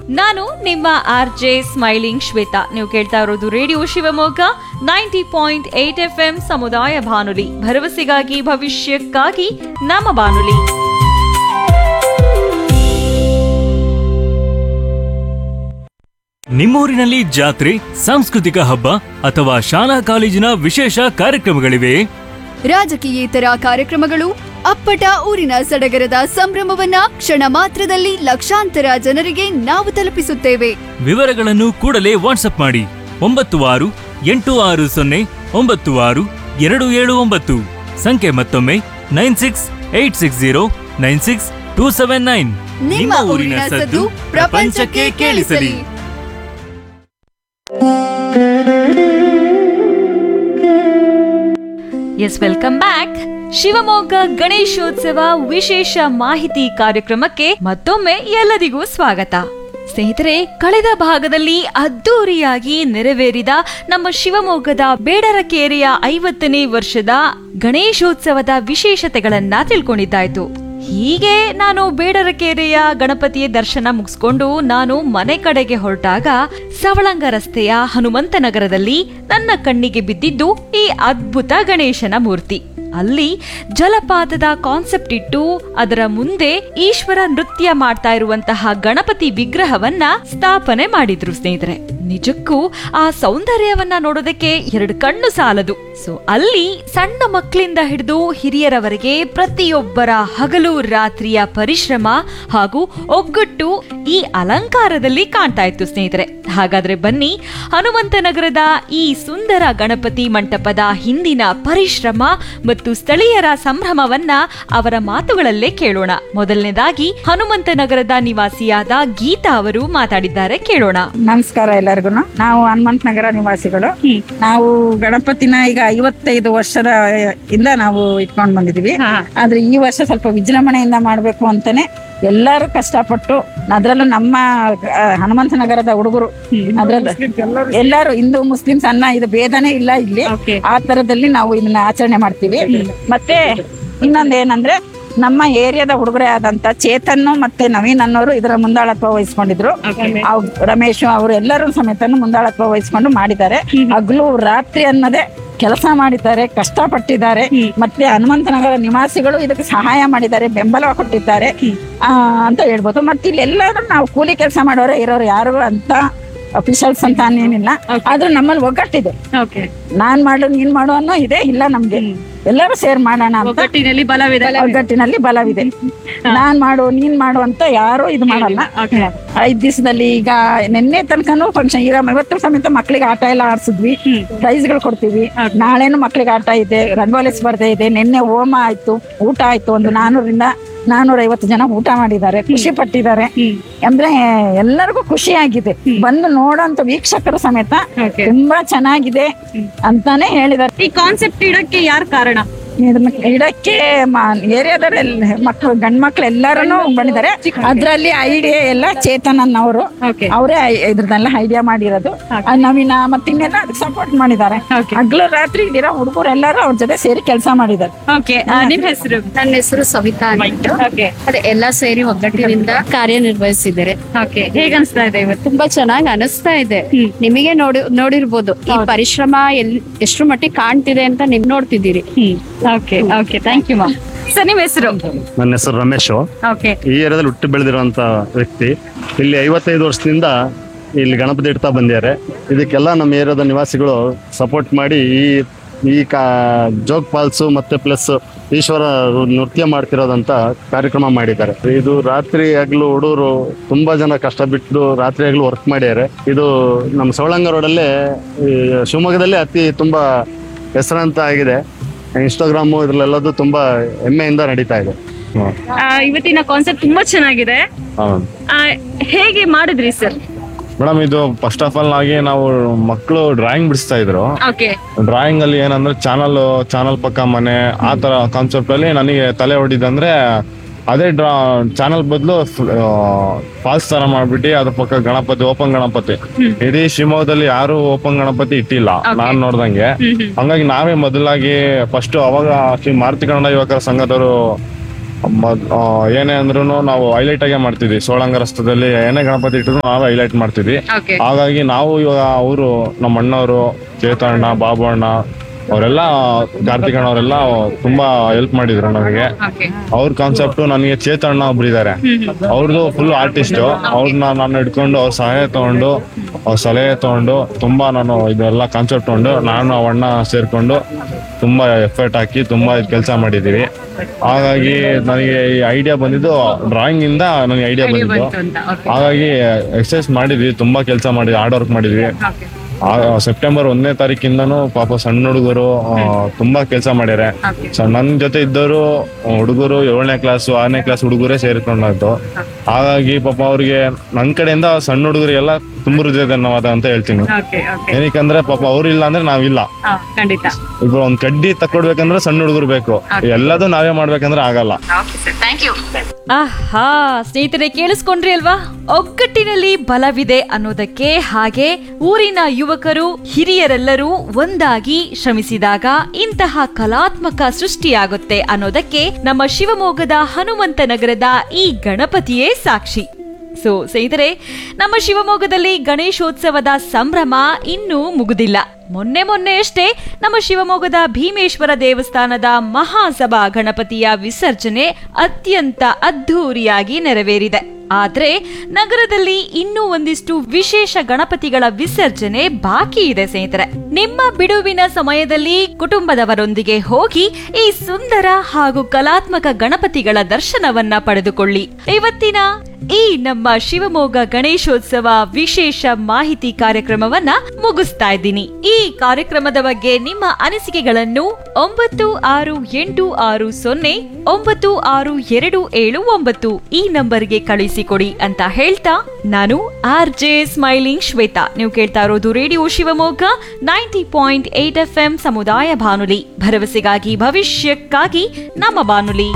ನಾನು ನಿಮ್ಮ ಆರ್ ಜೆ ಸ್ಮೈಲಿಂಗ್ ಶ್ವೇತಾ ನೀವು ಕೇಳ್ತಾ ಇರೋದು radio Shivamogga ninety point eight F M ಸಮುದಾಯ ಬಾನುಲಿ ಭರವಸೆಗಾಗಿ ಭವಿಷ್ಯಕ್ಕಾಗಿ ನಮ್ಮ ಬಾನುಲಿ ನಿಮ್ಮೂರಿನಲ್ಲಿ ಜಾತ್ರೆ ಸಾಂಸ್ಕೃತಿಕ ಹಬ್ಬ ಅಥವಾ ಶಾಲಾ ಕಾಲೇಜಿನ ವಿಶೇಷ ಕಾರ್ಯಕ್ರಮಗಳಿವೆ ರಾಜಕೀಯೇತರ ಕಾರ್ಯಕ್ರಮಗಳು ಅಪ್ಪಟ ಊರಿನ ಸಡಗರದ ಸಂಭ್ರಮವನ್ನ ಕ್ಷಣ ಮಾತ್ರದಲ್ಲಿ ಲಕ್ಷಾಂತರ ಜನರಿಗೆ ನಾವು ತಲುಪಿಸುತ್ತೇವೆ ವಿವರಗಳನ್ನು ಕೂಡಲೇ ವಾಟ್ಸಪ್ ಮಾಡಿ ಒಂಬತ್ತು ಆರು ಎಂಟು ಆರು ಸೊನ್ನೆ ಒಂಬತ್ತು ಆರು ಎರಡು ಏಳು ಒಂಬತ್ತು ಸಂಖ್ಯೆ ಮತ್ತೊಮ್ಮೆ nine six eight six zero nine six two seven nine ನಿಮ್ಮ ಊರಿನ ಸದ್ದು ಪ್ರಪಂಚಕ್ಕೆ ಕೇಳಿಸಲಿ yes welcome back Shivamogga Ganeshotsava ವಿಶೇಷ ಮಾಹಿತಿ ಕಾರ್ಯಕ್ರಮಕ್ಕೆ ಮತ್ತೊಮ್ಮೆ ಎಲ್ಲರಿಗೂ ಸ್ವಾಗತ ಸ್ನೇಹಿತರೆ ಕಳೆದ ಭಾಗದಲ್ಲಿ ಅದ್ದೂರಿಯಾಗಿ ನೆರವೇರಿದ ನಮ್ಮ ಶಿವಮೊಗ್ಗದ ಬೇಡರಕೇರಿಯ ಐವತ್ತನೇ ವರ್ಷದ ಗಣೇಶೋತ್ಸವದ ವಿಶೇಷತೆಗಳನ್ನ ತಿಳ್ಕೊಂಡಿದ್ದಾಯ್ತು ಹೀಗೆ ನಾನು ಬೇಡರಕೆರೆಯ ಗಣಪತಿಯ ದರ್ಶನ ಮುಗಿಸ್ಕೊಂಡು ನಾನು ಮನೆ ಕಡೆಗೆ ಹೊರಟಾಗ ಸವಳಂಗ ರಸ್ತೆಯ ಹನುಮಂತ ನಗರದಲ್ಲಿ ನನ್ನ ಕಣ್ಣಿಗೆ ಬಿದ್ದಿದ್ದು ಈ ಅದ್ಭುತ ಗಣೇಶನ ಮೂರ್ತಿ ಅಲ್ಲಿ ಜಲಪಾತದ ಕಾನ್ಸೆಪ್ಟ್ ಇಟ್ಟು ಅದರ ಮುಂದೆ ಈಶ್ವರ ನೃತ್ಯ ಮಾಡ್ತಾ ಇರುವಂತಹ ಗಣಪತಿ ವಿಗ್ರಹವನ್ನ ಸ್ಥಾಪನೆ ಮಾಡಿದ್ರು ಸ್ನೇಹಿತರೆ ನಿಜಕ್ಕೂ ಆ ಸೌಂದರ್ಯವನ್ನ ನೋಡೋದಕ್ಕೆ ಎರಡು ಕಣ್ಣು ಸಾಲದು ಸೊ ಅಲ್ಲಿ ಸಣ್ಣ ಮಕ್ಕಳಿಂದ ಹಿಡಿದು ಹಿರಿಯರವರೆಗೆ ಪ್ರತಿಯೊಬ್ಬರ ಹಗಲು ರಾತ್ರಿಯ ಪರಿಶ್ರಮ ಹಾಗೂ ಒಗ್ಗಟ್ಟು ಈ ಅಲಂಕಾರದಲ್ಲಿ ಕಾಣ್ತಾ ಇತ್ತು ಸ್ನೇಹಿತರೆ ಹಾಗಾದ್ರೆ ಬನ್ನಿ ಹನುಮಂತ ನಗರದ ಈ ಸುಂದರ ಗಣಪತಿ ಮಂಟಪದ ಹಿಂದಿನ ಪರಿಶ್ರಮ ಮತ್ತು ಸ್ಥಳೀಯರ ಸಂಭ್ರಮವನ್ನ ಅವರ ಮಾತುಗಳಲ್ಲೇ ಕೇಳೋಣ ಮೊದಲನೇದಾಗಿ ಹನುಮಂತ ನಗರದ ನಿವಾಸಿಯಾದ ಗೀತಾ ಅವರು ಮಾತಾಡಿದ್ದಾರೆ ಕೇಳೋಣ ನಮಸ್ಕಾರ ಎಲ್ಲರಿಗೂ ನಾವು ಹನುಮಂತ ನಗರ ನಿವಾಸಿಗಳು ನಾವು ಗಣಪತಿನ ಈಗ ಐವತ್ತೈದು ವರ್ಷದ ಇಂದ ನಾವು ಇಟ್ಕೊಂಡ್ ಬಂದಿದೀವಿ ಆದ್ರೆ ಈ ವರ್ಷ ಸ್ವಲ್ಪ ವಿಜೃಂಭಣೆಯಿಂದ ಮಾಡ್ಬೇಕು ಅಂತಾನೆ ಎಲ್ಲರೂ ಕಷ್ಟಪಟ್ಟು ಅದ್ರಲ್ಲೂ ನಮ್ಮ ಆ, ಹನುಮಂತ ನಗರದ ಹುಡುಗರು ಅದ್ರದ್ದು ಎಲ್ಲರೂ ಹಿಂದೂ ಮುಸ್ಲಿಮ್ಸ್ ಅನ್ನ ಇದು ಭೇದನೇ ಇಲ್ಲ ಇಲ್ಲಿ ಆ ತರದಲ್ಲಿ ನಾವು ಇದನ್ನ ಆಚರಣೆ ಮಾಡ್ತೀವಿ ಮತ್ತೆ ಇನ್ನೊಂದ್ ಏನಂದ್ರೆ ನಮ್ಮ ಏರಿಯಾದ ಹುಡುಗರೇ ಆದಂತ ಚೇತನ್ ಮತ್ತೆ ನವೀನ್ ಅನ್ನೋರು ಇದರ ಮುಂದಾಳತ್ವ ವಹಿಸ್ಕೊಂಡಿದ್ರು ಅವ್- ರಮೇಶ್ ಅವರು ಎಲ್ಲರೂ ಸಮೇತನು ಮುಂದಾಳತ್ವ ವಹಿಸ್ಕೊಂಡು ಮಾಡಿದ್ದಾರೆ ಹಗ್ಲು ರಾತ್ರಿ ಅನ್ನೋದೇ ಕೆಲಸ ಮಾಡಿದ್ದಾರೆ ಕಷ್ಟಪಟ್ಟಿದ್ದಾರೆ ಮತ್ತೆ ಹನುಮಂತನಗರ ನಿವಾಸಿಗಳು ಇದಕ್ಕೆ ಸಹಾಯ ಮಾಡಿದ್ದಾರೆ ಬೆಂಬಲ ಕೊಟ್ಟಿದ್ದಾರೆ ಆ, ಅಂತ ಹೇಳ್ಬೋದು ಮತ್ತೆ ಇಲ್ಲಿ ಎಲ್ಲರೂ ನಾವು ಕೂಲಿ ಕೆಲಸ ಮಾಡೋರೆ ಇರೋರು ಯಾರು ಅಂತ ಅಫಿಷಿಯಲ್ಸ್ ಅಂತ ಏನಿಲ್ಲ ಆದ್ರೂ ನಮ್ಮಲ್ಲಿ ಒಗ್ಗಟ್ಟಿದೆ ನಾನ್ ಮಾಡು ನೀನ್ ಮಾಡು ಅನ್ನೋ ಇದೆ ಇಲ್ಲ ನಮ್ಗೆ ಎಲ್ಲರೂ ಸೇರ್ ಮಾಡೋಣ ಅಂತ ಒಗ್ಗಟ್ಟಿನಲ್ಲಿ ಬಲವಿದೆ ಒಗ್ಗಟ್ಟಿನಲ್ಲಿ ಬಲವಿದೆ ನಾನ್ ಮಾಡು ನೀನ್ ಮಾಡು ಅಂತ ಯಾರು ಇದು ಮಾಡಲ್ಲ ಐದ್ ದಿವಸದಲ್ಲಿ ಈಗ ನಿನ್ನೆ ತನಕನೂ ಫಂಕ್ಷನ್ ಈಗ ಇವತ್ತು ಸಮೇತ ಮಕ್ಳಿಗೆ ಆಟ ಎಲ್ಲ ಆಡ್ಸಿದ್ವಿ ಪ್ರೈಸ್ ಗಳು ಕೊಡ್ತೀವಿ ನಾಳೆನು ಮಕ್ಳಿಗೆ ಆಟ ಇದೆ ರಂಗೋಲಿ ಸ್ಪರ್ಧೆ ಇದೆ ನಿನ್ನೆ ಹೋಮ ಆಯ್ತು ಊಟ ಆಯ್ತು ಒಂದು ನಾನೂರಿಂದ ನಾನೂರ ಐವತ್ತು ಜನ ಊಟ ಮಾಡಿದ್ದಾರೆ ಖುಷಿ ಪಟ್ಟಿದ್ದಾರೆ ಅಂದ್ರೆ ಎಲ್ಲರಿಗೂ ಖುಷಿ ಆಗಿದೆ ಬಂದು ನೋಡೋಂತ ವೀಕ್ಷಕರು ಸಮೇತ ತುಂಬಾ ಚೆನ್ನಾಗಿದೆ ಅಂತಾನೆ ಹೇಳಿದ್ದಾರೆ ಈ ಕಾನ್ಸೆಪ್ಟ್ ಇಡಕ್ಕೆ ಯಾರು ಕಾರಣ ಇದನ್ನ ಇಡಕ್ಕೆ ಏರಿಯಾದವ್ರ ಮಕ್ಕಳು ಗಂಡ್ ಮಕ್ಳು ಎಲ್ಲಾರು ಬಂದಿದ್ದಾರೆ ಅದ್ರಲ್ಲಿ ಐಡಿಯಾ ಎಲ್ಲ ಚೇತನ್ ಅನ್ನೋರು ಅವರೇ ಇದ್ರದೆಲ್ಲ ಐಡಿಯಾ ಮಾಡಿರೋದು ಆ ನವೀನ ಮತ್ತೆ ಇನ್ನೆಲ್ಲ ಸಪೋರ್ಟ್ ಮಾಡಿದ್ದಾರೆ ಹಗ್ಲು ರಾತ್ರಿ ಇಲ್ಲಿರೋ ಹುಡುಗರು ಎಲ್ಲರೂ ಅವ್ರ ಜೊತೆ ಸೇರಿ ಕೆಲಸ ಮಾಡಿದ್ದಾರೆ ಓಕೆ ನಿಮ್ ಹೆಸರು ನನ್ನ ಹೆಸರು ಸವಿತಾ ಅಂದ್ಬಿಟ್ಟು ಅದೇ ಎಲ್ಲಾ ಸೇರಿ ಒಗ್ಗಟ್ಟಿನಿಂದ ಕಾರ್ಯನಿರ್ವಹಿಸಿದ್ದಾರೆ ಓಕೆ ಹೇಗ್ ಅನ್ಸ್ತಾ ಇದೆ ಇವತ್ತು ತುಂಬಾ ಚೆನ್ನಾಗಿ ಅನಿಸ್ತಾ ಇದೆ ನಿಮಗೆ ನೋಡಿ ನೋಡಿರ್ಬೋದು ಈ ಪರಿಶ್ರಮ ಎಲ್ ಎಷ್ಟ್ರ ಮಟ್ಟಿಗೆ ಕಾಣ್ತಿದೆ ಅಂತ ನಿಮ್ ನೋಡ್ತಿದ್ದೀರಿ okay okay thank you ma'am sir ನಿಮ್ ಹೆಸರು ನನ್ನ ಹೆಸರು ರಮೇಶ್ ಓಕೆ ಈ ಏರಿಯಾದಲ್ಲಿ ಹುಟ್ಟು ಬೆಳೆದಿರುವಂತ ವ್ಯಕ್ತಿ ಇಲ್ಲಿ ಐವತ್ತೈದು ವರ್ಷದಿಂದ ಇಲ್ಲಿ ಗಣಪತಿ ಇಡ್ತಾ ಬಂದಿದ್ದಾರೆ ಇದಕ್ಕೆಲ್ಲ ನಮ್ಮ ಏರಿಯಾದ ನಿವಾಸಿಗಳು ಸಪೋರ್ಟ್ ಮಾಡಿ ಈ ಈ ಕಾ ಜೋಗ್ ಫಾಲ್ಸು ಮತ್ತೆ ಪ್ಲಸ್ ಈಶ್ವರ ನೃತ್ಯ ಮಾಡ್ತಿರೋದಂತ ಕಾರ್ಯಕ್ರಮ ಮಾಡಿದ್ದಾರೆ ಇದು ರಾತ್ರಿ ಆಗ್ಲೂ ಹುಡುಗರು ತುಂಬಾ ಜನ ಕಷ್ಟ ಬಿಟ್ಟು ರಾತ್ರಿ ಆಗ್ಲೂ ವರ್ಕ್ ಮಾಡಿದ್ದಾರೆ ಇದು ನಮ್ಮ ಸವಳಂಗ ರೋಡಲ್ಲೇ ಈ ಶಿವಮೊಗ್ಗದಲ್ಲೇ ಅತಿ ತುಂಬಾ ಹೆಸರಂತ ಆಗಿದೆ ಇನ್ಸ್ಟಾಗ್ರಾಮು ಇದ್ರಲ್ಲೆಲ್ಲದು ತುಂಬಾ ಹೆಮ್ಮೆಯಿಂದ ನಡೀತಾ ಇದೆ ಇವತ್ತಿನ ಕಾನ್ಸೆಪ್ಟ್ ತುಂಬಾ ಚೆನ್ನಾಗಿದೆ ಆ, ಹೇಗೆ ಮಾಡಿದ್ರಿ ಸರ್ ಮೇಡಮ್ ಇದು ಫಸ್ಟ್ ಆಫ್ ಆಲ್ ಆಗಿ ನಾವು ಮಕ್ಕಳು ಡ್ರಾಯಿಂಗ್ ಬಿಡಿಸ್ತಾ ಇದ್ರು ಓಕೆ ಡ್ರಾಯಿಂಗ್ ಅಲ್ಲಿ ಏನಂದ್ರೆ ಚಾನಲ್ ಚಾನಲ್ ಪಕ್ಕ ಮನೆ ಆ ತರ ಕಾನ್ಸೆಪ್ಟ್ ಅಲ್ಲಿ ನನಗೆ ತಲೆ ಹೊಡಿದಂದ್ರೆ ಅದೇ ಡ್ರಾ ಚಾನಲ್ ಬದಲು ಫಾಲ್ಸ್ ತರ ಮಾಡ್ಬಿಟ್ಟು ಅದ್ರ ಪಕ್ಕ ಗಣಪತಿ ಓಪನ್ ಗಣಪತಿ ಇಡೀ ಶಿವಮೊಗ್ಗದಲ್ಲಿ ಯಾರು ಓಪನ್ ಗಣಪತಿ ಇಟ್ಟಿಲ್ಲ ನಾನ್ ನೋಡ್ದಂಗೆ ಹಂಗಾಗಿ ನಾವೇ ಮೊದಲಾಗಿ ಫಸ್ಟ್ ಅವಾಗ ಶ್ರೀ ಮಾರುತಿ ಕನ್ನಡ ಯುವಕರ ಸಂಘದವರು ಮದ್- ಆ, ಏನೇ ಅಂದ್ರೂ ನಾವು ಹೈಲೈಟ್ ಆಗೇ ಮಾಡ್ತಿದ್ವಿ ಸೋಳಂಗ ರಸ್ತದಲ್ಲಿ ಏನೇ ಗಣಪತಿ ಇಟ್ಟಿದ್ರು ನಾವು ಹೈಲೈಟ್ ಮಾಡ್ತಿದ್ವಿ Okay. ಹಾಗಾಗಿ ನಾವು ಇವಾಗ ಅವರು ನಮ್ಮ ಅಣ್ಣವರು ಚೇತಣ್ಣ ಬಾಬು ಅಣ್ಣ ಅವರೆಲ್ಲ ಕಾರ್ತಿಕ್ ಅಣ್ಣ ಅವರೆಲ್ಲ ತುಂಬಾ ಹೆಲ್ಪ್ ಮಾಡಿದ್ರು ನನಗೆ ಅವ್ರ ಕಾನ್ಸೆಪ್ಟ್ ನನಗೆ ಚೇತಣ್ಣ ಒಬ್ರು ಇದಾರೆ ಅವ್ರದ್ದು ಫುಲ್ ಆರ್ಟಿಸ್ಟ್ ಅವ್ರನ್ನ ನಾನು ಹಿಡ್ಕೊಂಡು ಅವ್ರ ಸಹಾಯ ತಗೊಂಡು ಅವ್ರ ಸಲಹೆ ತಗೊಂಡು ತುಂಬಾ ನಾನು ಇದೆಲ್ಲ ಕಾನ್ಸೆಪ್ಟ್ ತಗೊಂಡು ನಾನು ಅವ್ ಅಣ್ಣ ಸೇರ್ಕೊಂಡು ತುಂಬಾ ಎಫರ್ಟ್ ಹಾಕಿ ತುಂಬಾ ಕೆಲಸ ಮಾಡಿದೀವಿ ಹಾಗಾಗಿ ನನಗೆ ಈ ಐಡಿಯಾ ಬಂದಿದ್ದು ಡ್ರಾಯಿಂಗ್ ಇಂದ ನನಗೆ ಐಡಿಯಾ ಬಂದಿದ್ದು ಹಾಗಾಗಿ ಎಕ್ಸರ್ಸೈಸ್ ಮಾಡಿದ್ವಿ ತುಂಬಾ ಕೆಲಸ ಮಾಡಿದ್ವಿ ಹಾರ್ಡ್ ವರ್ಕ್ ಮಾಡಿದ್ವಿ ಆ, ಸೆಪ್ಟೆಂಬರ್ ಒಂದನೇ ತಾರೀಕಿಂದನೂ ಪಾಪ ಸಣ್ಣ ಹುಡುಗರು ಆ, ತುಂಬಾ ಕೆಲಸ ಮಾಡ್ಯಾರೆ ಸೊ ನನ್ ಜೊತೆ ಇದ್ದವರು ಹುಡುಗರು ಏಳನೇ ಕ್ಲಾಸ್ ಆರನೇ ಕ್ಲಾಸ್ ಹುಡುಗರೇ ಸೇರ್ಕೊಂಡದ್ದು ಹಾಗಾಗಿ ಪಾಪ ಅವ್ರಿಗೆ ನನ್ ಕಡೆಯಿಂದ ಸಣ್ಣ ಹುಡುಗರಿಗೆಲ್ಲ ತುಂಬ ಹೃದಯ ಧನ್ಯವಾದ ಅಂತ ಹೇಳ್ತೀನಿ ಏನಕ್ಕಂದ್ರೆ ಪಾಪ ಅವ್ರಿಲ್ಲ ಅಂದ್ರೆ ನಾವಿಲ್ಲ ಖಂಡಿತ ಈಗ ಒಂದ್ ಕಡ್ಡಿ ತಕೊಡ್ಬೇಕಂದ್ರೆ ಸಣ್ಣ ಹುಡುಗರು ಬೇಕು ಎಲ್ಲದೂ ನಾವೇ ಮಾಡ್ಬೇಕಂದ್ರೆ ಆಗಲ್ಲ ಆಹಾ ಸ್ನೇಹಿತರೆ ಕೇಳಿಸ್ಕೊಂಡ್ರಿ ಅಲ್ವಾ ಒಗ್ಗಟ್ಟಿನಲ್ಲಿ ಬಲವಿದೆ ಅನ್ನೋದಕ್ಕೆ ಹಾಗೆ ಊರಿನ ಯುವಕರು ಹಿರಿಯರೆಲ್ಲರೂ ಒಂದಾಗಿ ಶ್ರಮಿಸಿದಾಗ ಇಂತಹ ಕಲಾತ್ಮಕ ಸೃಷ್ಟಿಯಾಗುತ್ತೆ ಅನ್ನೋದಕ್ಕೆ ನಮ್ಮ ಶಿವಮೊಗ್ಗದ ಹನುಮಂತ ನಗರದ ಈ ಗಣಪತಿಯೇ ಸಾಕ್ಷಿ ಸೊ ಸ್ನೇಹಿತರೆ ನಮ್ಮ ಶಿವಮೊಗ್ಗದಲ್ಲಿ ಗಣೇಶೋತ್ಸವದ ಸಂಭ್ರಮ ಇನ್ನೂ ಮುಗುದಿಲ್ಲ ಮೊನ್ನೆ ಮೊನ್ನೆಯಷ್ಟೇ ನಮ್ಮ ಶಿವಮೊಗ್ಗದ ಭೀಮೇಶ್ವರ ದೇವಸ್ಥಾನದ ಮಹಾಸಭಾ ಗಣಪತಿಯ ವಿಸರ್ಜನೆ ಅತ್ಯಂತ ಅದ್ಧೂರಿಯಾಗಿ ನೆರವೇರಿದೆ ಆದ್ರೆ ನಗರದಲ್ಲಿ ಇನ್ನೂ ಒಂದಿಷ್ಟು ವಿಶೇಷ ಗಣಪತಿಗಳ ವಿಸರ್ಜನೆ ಬಾಕಿ ಇದೆ ಸ್ನೇಹಿತರೆ ನಿಮ್ಮ ಬಿಡುವಿನ ಸಮಯದಲ್ಲಿ ಕುಟುಂಬದವರೊಂದಿಗೆ ಹೋಗಿ ಈ ಸುಂದರ ಹಾಗೂ ಕಲಾತ್ಮಕ ಗಣಪತಿಗಳ ದರ್ಶನವನ್ನ ಪಡೆದುಕೊಳ್ಳಿ ಇವತ್ತಿನ ಈ ನಮ್ಮ ಶಿವಮೊಗ್ಗ ಗಣೇಶೋತ್ಸವ ವಿಶೇಷ ಮಾಹಿತಿ ಕಾರ್ಯಕ್ರಮವನ್ನ ಮುಗಿಸ್ತಾ ಇದ್ದೀನಿ ಈ ಕಾರ್ಯಕ್ರಮದ ಬಗ್ಗೆ ನಿಮ್ಮ ಅನಿಸಿಕೆಗಳನ್ನು ಒಂಬತ್ತು ಆರು ಎಂಟು ಆರು ಸೊನ್ನೆ ಒಂಬತ್ತು ಆರು ಎರಡು ಏಳು ಒಂಬತ್ತು ಈ ನಂಬರ್ಗೆ ಕಳುಹಿಸಿಕೊಡಿ ಅಂತ ಹೇಳ್ತಾ ನಾನು ಆರ್ ಜೆ ಸ್ಮೈಲಿಂಗ್ ಶ್ವೇತಾ ನೀವು ಕೇಳ್ತಾ ಇರೋದು radio Shivamogga ninety point eight F M ಸಮುದಾಯ ಬಾನುಲಿ ಭರವಸೆಗಾಗಿ ಭವಿಷ್ಯಕ್ಕಾಗಿ ನಮ್ಮ ಬಾನುಲಿ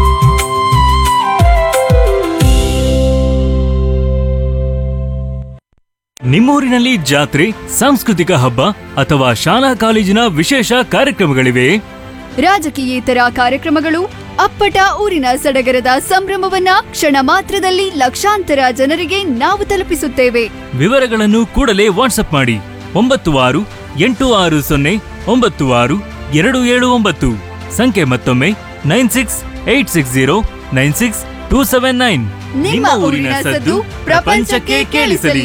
ನಿಮ್ಮೂರಿನಲ್ಲಿ ಜಾತ್ರೆ ಸಾಂಸ್ಕೃತಿಕ ಹಬ್ಬ ಅಥವಾ ಶಾಲಾ ಕಾಲೇಜಿನ ವಿಶೇಷ ಕಾರ್ಯಕ್ರಮಗಳಿವೆ ರಾಜಕೀಯೇತರ ಕಾರ್ಯಕ್ರಮಗಳು ಅಪ್ಪಟ ಊರಿನ ಸಡಗರದ ಸಂಭ್ರಮವನ್ನ ಕ್ಷಣ ಮಾತ್ರದಲ್ಲಿ ಲಕ್ಷಾಂತರ ಜನರಿಗೆ ನಾವು ತಲುಪಿಸುತ್ತೇವೆ ವಿವರಗಳನ್ನು ಕೂಡಲೇ ವಾಟ್ಸಪ್ ಮಾಡಿ ಒಂಬತ್ತು ಆರು ಎಂಟು ಆರು ಸೊನ್ನೆ ಒಂಬತ್ತು ಆರು ಎರಡು ಏಳು ಒಂಬತ್ತು ಸಂಖ್ಯೆ ಮತ್ತೊಮ್ಮೆ nine six eight six zero nine six two seven nine ನಿಮ್ಮ ಊರಿನ ಸದ್ದು ಪ್ರಪಂಚಕ್ಕೆ ಕೇಳಿಸಲಿ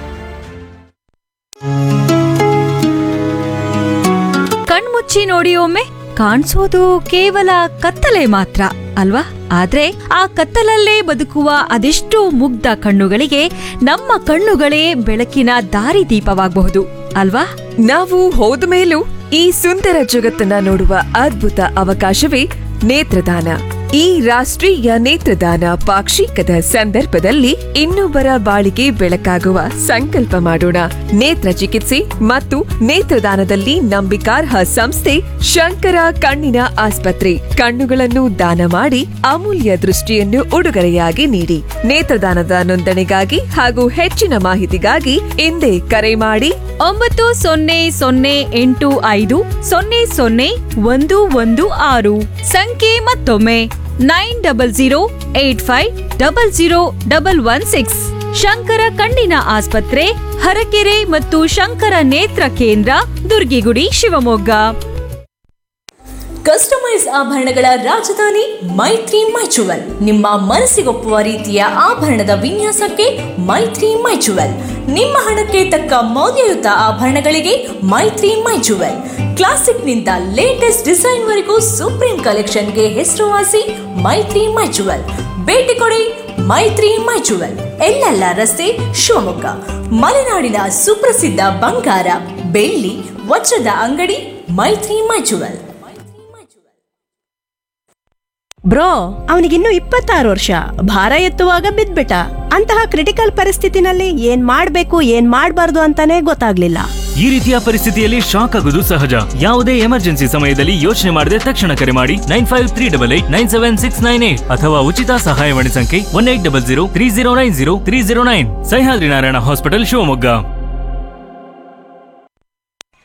ಕಣ್ಮುಚ್ಚಿ ನೋಡಿ ಒಮ್ಮೆ ಕಾಣಿಸೋದು ಕೇವಲ ಕತ್ತಲೆ ಮಾತ್ರ ಅಲ್ವಾ ಆದ್ರೆ ಆ ಕತ್ತಲಲ್ಲೇ ಬದುಕುವ ಅದೆಷ್ಟೋ ಮುಗ್ಧ ಕಣ್ಣುಗಳಿಗೆ ನಮ್ಮ ಕಣ್ಣುಗಳೇ ಬೆಳಕಿನ ದಾರಿದೀಪವಾಗಬಹುದು ಅಲ್ವಾ ನಾವು ಹೋದ ಮೇಲೂ ಈ ಸುಂದರ ಜಗತ್ತನ್ನ ನೋಡುವ ಅದ್ಭುತ ಅವಕಾಶವೇ ನೇತ್ರದಾನ ಈ ರಾಷ್ಟ್ರೀಯ ನೇತ್ರದಾನ ಪಾಕ್ಷಿಕದ ಸಂದರ್ಭದಲ್ಲಿ ಇನ್ನೊಬ್ಬರ ಬಾಳಿಗೆ ಬೆಳಕಾಗುವ ಸಂಕಲ್ಪ ಮಾಡೋಣ ನೇತ್ರ ಚಿಕಿತ್ಸೆ ಮತ್ತು ನೇತ್ರದಾನದಲ್ಲಿ ನಂಬಿಕಾರ್ಹ ಸಂಸ್ಥೆ ಶಂಕರ ಕಣ್ಣಿನ ಆಸ್ಪತ್ರೆ ಕಣ್ಣುಗಳನ್ನು ದಾನ ಮಾಡಿ ಅಮೂಲ್ಯ ದೃಷ್ಟಿಯನ್ನು ಉಡುಗೊರೆಯಾಗಿ ನೀಡಿ ನೇತ್ರದಾನದ ನೋಂದಣಿಗಾಗಿ ಹಾಗೂ ಹೆಚ್ಚಿನ ಮಾಹಿತಿಗಾಗಿ ಹಿಂದೆ ಕರೆ ಮಾಡಿ ಒಂಬತ್ತು ಸೊನ್ನೆ ಸೊನ್ನೆ ಎಂಟು ಐದು ಸೊನ್ನೆ ಸೊನ್ನೆ ಒಂದು ಒಂದು ಆರು ಸಂಖ್ಯೆ ಮತ್ತೊಮ್ಮೆ nine double zero eight five double zero double one six Shankara ಕಣ್ಣಿನ ಆಸ್ಪತ್ರೆ ಹರಕೆರೆ ಮತ್ತು ಶಂಕರ ನೇತ್ರ ಕೇಂದ್ರ ದುರ್ಗಿಗುಡಿ ಶಿವಮೊಗ್ಗ ಕಸ್ಟಮೈಸ್ ಆಭರಣಗಳ ರಾಜಧಾನಿ ಮೈತ್ರಿ ಮೈಚುವಲ್ ನಿಮ್ಮ ಮನಸ್ಸಿಗೊಪ್ಪುವ ರೀತಿಯ ಆಭರಣದ ವಿನ್ಯಾಸಕ್ಕೆ ಮೈತ್ರಿ ಮೈಚುವಲ್ ನಿಮ್ಮ ಹಣಕ್ಕೆ ತಕ್ಕ ಮೌಲ್ಯಯುತ ಆಭರಣಗಳಿಗೆ ಮೈತ್ರಿ ಮೈಚುವಲ್ ಕ್ಲಾಸಿಕ್ನಿಂದ ಲೇಟೆಸ್ಟ್ ಡಿಸೈನ್ವರೆಗೂ ಸುಪ್ರೀಂ ಕಲೆಕ್ಷನ್ಗೆ ಹೆಸರುವಾಸಿ ಮೈತ್ರಿ ಮೈಚುವಲ್ ಭೇಟಿ ಕೊಡಿ ಮೈತ್ರಿ ಮೈಚುವಲ್ ಎಲ್ಲೆಲ್ಲ ರಸ್ತೆ ಶಿವಮೊಗ್ಗ ಮಲೆನಾಡಿನ ಸುಪ್ರಸಿದ್ಧ ಬಂಗಾರ ಬೆಳ್ಳಿ ವಜ್ರದ ಅಂಗಡಿ ಮೈತ್ರಿ ಮೈಚುವಲ್ ಬ್ರೋ ಅವನಿಗಿನ್ನು ಇಪ್ಪತ್ತಾರು ವರ್ಷ ಭಾರ ಎತ್ತುವಾಗ ಬಿದ್ಬಿಟ್ಟ ಅಂತಹ ಕ್ರಿಟಿಕಲ್ ಪರಿಸ್ಥಿತಿನಲ್ಲಿ ಏನ್ ಮಾಡ್ಬೇಕು ಏನ್ ಮಾಡ್ಬಾರ್ದು ಅಂತಾನೆ ಗೊತ್ತಾಗ್ಲಿಲ್ಲ ಈ ರೀತಿಯ ಪರಿಸ್ಥಿತಿಯಲ್ಲಿ ಶಾಕ್ ಆಗುವುದು ಸಹಜ ಯಾವುದೇ ಎಮರ್ಜೆನ್ಸಿ ಸಮಯದಲ್ಲಿ ಯೋಚನೆ ಮಾಡದೆ ತಕ್ಷಣ ಕರೆ ಮಾಡಿ nine five three double eight nine seven six nine eight ಅಥವಾ ಉಚಿತ ಸಹಾಯವಾಣಿ ಸಂಖ್ಯೆ one eight double zero three zero nine zero three zero nine Sahyadri Narayana hospital Shivamogga